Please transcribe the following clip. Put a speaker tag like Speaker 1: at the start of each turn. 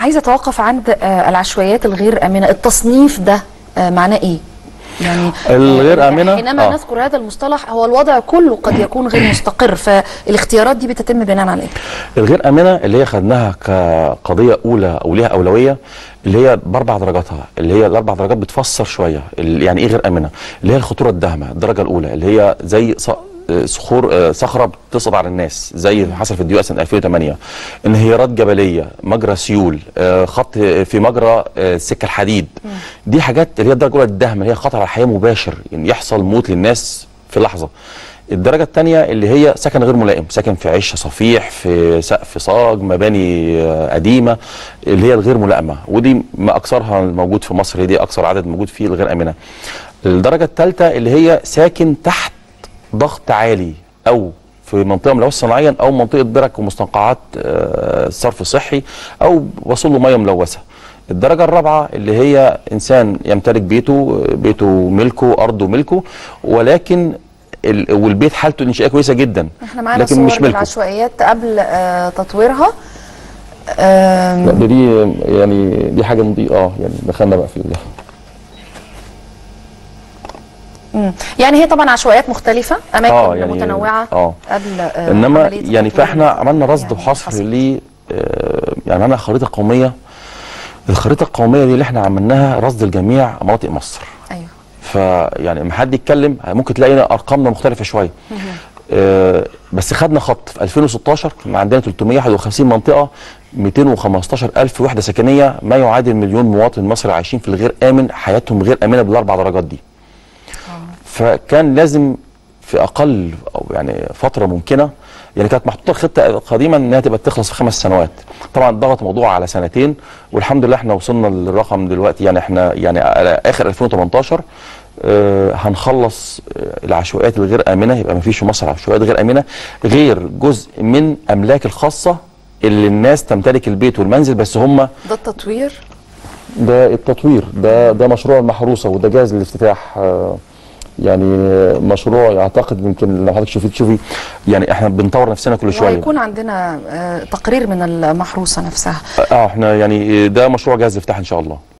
Speaker 1: عايزه اتوقف عند آه، العشوائيات الغير امنه التصنيف ده آه، معناه ايه يعني
Speaker 2: الغير
Speaker 1: آه،
Speaker 2: آمنة؟
Speaker 1: حينما
Speaker 2: آه.
Speaker 1: نذكر هذا المصطلح هو الوضع كله قد يكون غير مستقر فالاختيارات دي بتتم بناء على ايه
Speaker 2: الغير امنه اللي هي خدناها كقضيه اولى او ليها اولويه اللي هي باربع درجاتها اللي هي الاربع درجات بتفسر شويه ال- يعني ايه غير امنه اللي هي الخطوره الداهمه الدرجه الاولى اللي هي زي ص- صخور آه، صخره بتسقط على الناس زي اللي حصل في الديوق سنه 2008 انهيارات جبليه مجرى سيول آه، خط في مجرى آه، سكه الحديد دي حاجات اللي هي الدرجه الاولى الداهمه اللي هي خطر على الحياه مباشر يعني يحصل موت للناس في لحظه الدرجة الثانية اللي هي سكن غير ملائم سكن في عش صفيح في سقف صاج مباني آه، قديمة اللي هي الغير ملائمة ودي ما أكثرها الموجود في مصر هي دي أكثر عدد موجود فيه الغير آمنة الدرجة الثالثة اللي هي ساكن تحت ضغط عالي أو في منطقة ملوثة صناعيا أو منطقة برك ومستنقعات آه، صرف صحي أو وصل له مية ملوثة الدرجة الرابعة اللي هي إنسان يمتلك بيته بيته ملكه أرضه ملكه ولكن ال- والبيت حالته الإنشائية كويسة جدا
Speaker 1: احنا معانا
Speaker 2: لكن
Speaker 1: صور
Speaker 2: مش ملكه
Speaker 1: للعشوائيات قبل آه، تطويرها آم،
Speaker 2: لا ده دي يعني دي حاجة نضيئة اه يعني دخلنا بقى في ال-
Speaker 1: مم. يعني هي طبعا عشوائيات مختلفة أماكن
Speaker 2: آه، يعني-
Speaker 1: متنوعة
Speaker 2: آه.
Speaker 1: قبل آه،
Speaker 2: انما
Speaker 1: عملية
Speaker 2: يعني
Speaker 1: التطوير
Speaker 2: فاحنا عملنا رصد
Speaker 1: يعني
Speaker 2: وحصر
Speaker 1: حصل.
Speaker 2: ل آه، يعني عملنا خريطة قومية الخريطة القومية دي اللي احنا عملناها رصد لجميع مناطق مصر
Speaker 1: أيوه
Speaker 2: فيعني لما حد يتكلم ممكن تلاقي ارقامنا مختلفه شويه آه بس خدنا خط في 2016 كنا عندنا 351 منطقه 215 الف وحده سكنيه ما يعادل مليون مواطن مصري عايشين في الغير امن حياتهم غير امنه بالاربع درجات دي فكان لازم في اقل او يعني فتره ممكنه يعني كانت محطوطه خطه قديما انها تبقى تخلص في خمس سنوات طبعا ضغط الموضوع على سنتين والحمد لله احنا وصلنا للرقم دلوقتي يعني احنا يعني على اخر 2018 آه هنخلص آه العشوائيات الغير امنه يبقى ما فيش في مصر عشوائيات غير امنه غير جزء من املاك الخاصه اللي الناس تمتلك البيت والمنزل بس هم
Speaker 1: ده التطوير
Speaker 2: ده التطوير ده ده مشروع المحروسه وده جاهز للافتتاح آه، يعني مشروع اعتقد يمكن لو حضرتك شوفي تشوفي يعني احنا بنطور نفسنا كل شويه
Speaker 1: وهيكون عندنا آه، تقرير من المحروسة نفسها
Speaker 2: اه احنا يعني ده مشروع جاهز لافتتاح ان شاء الله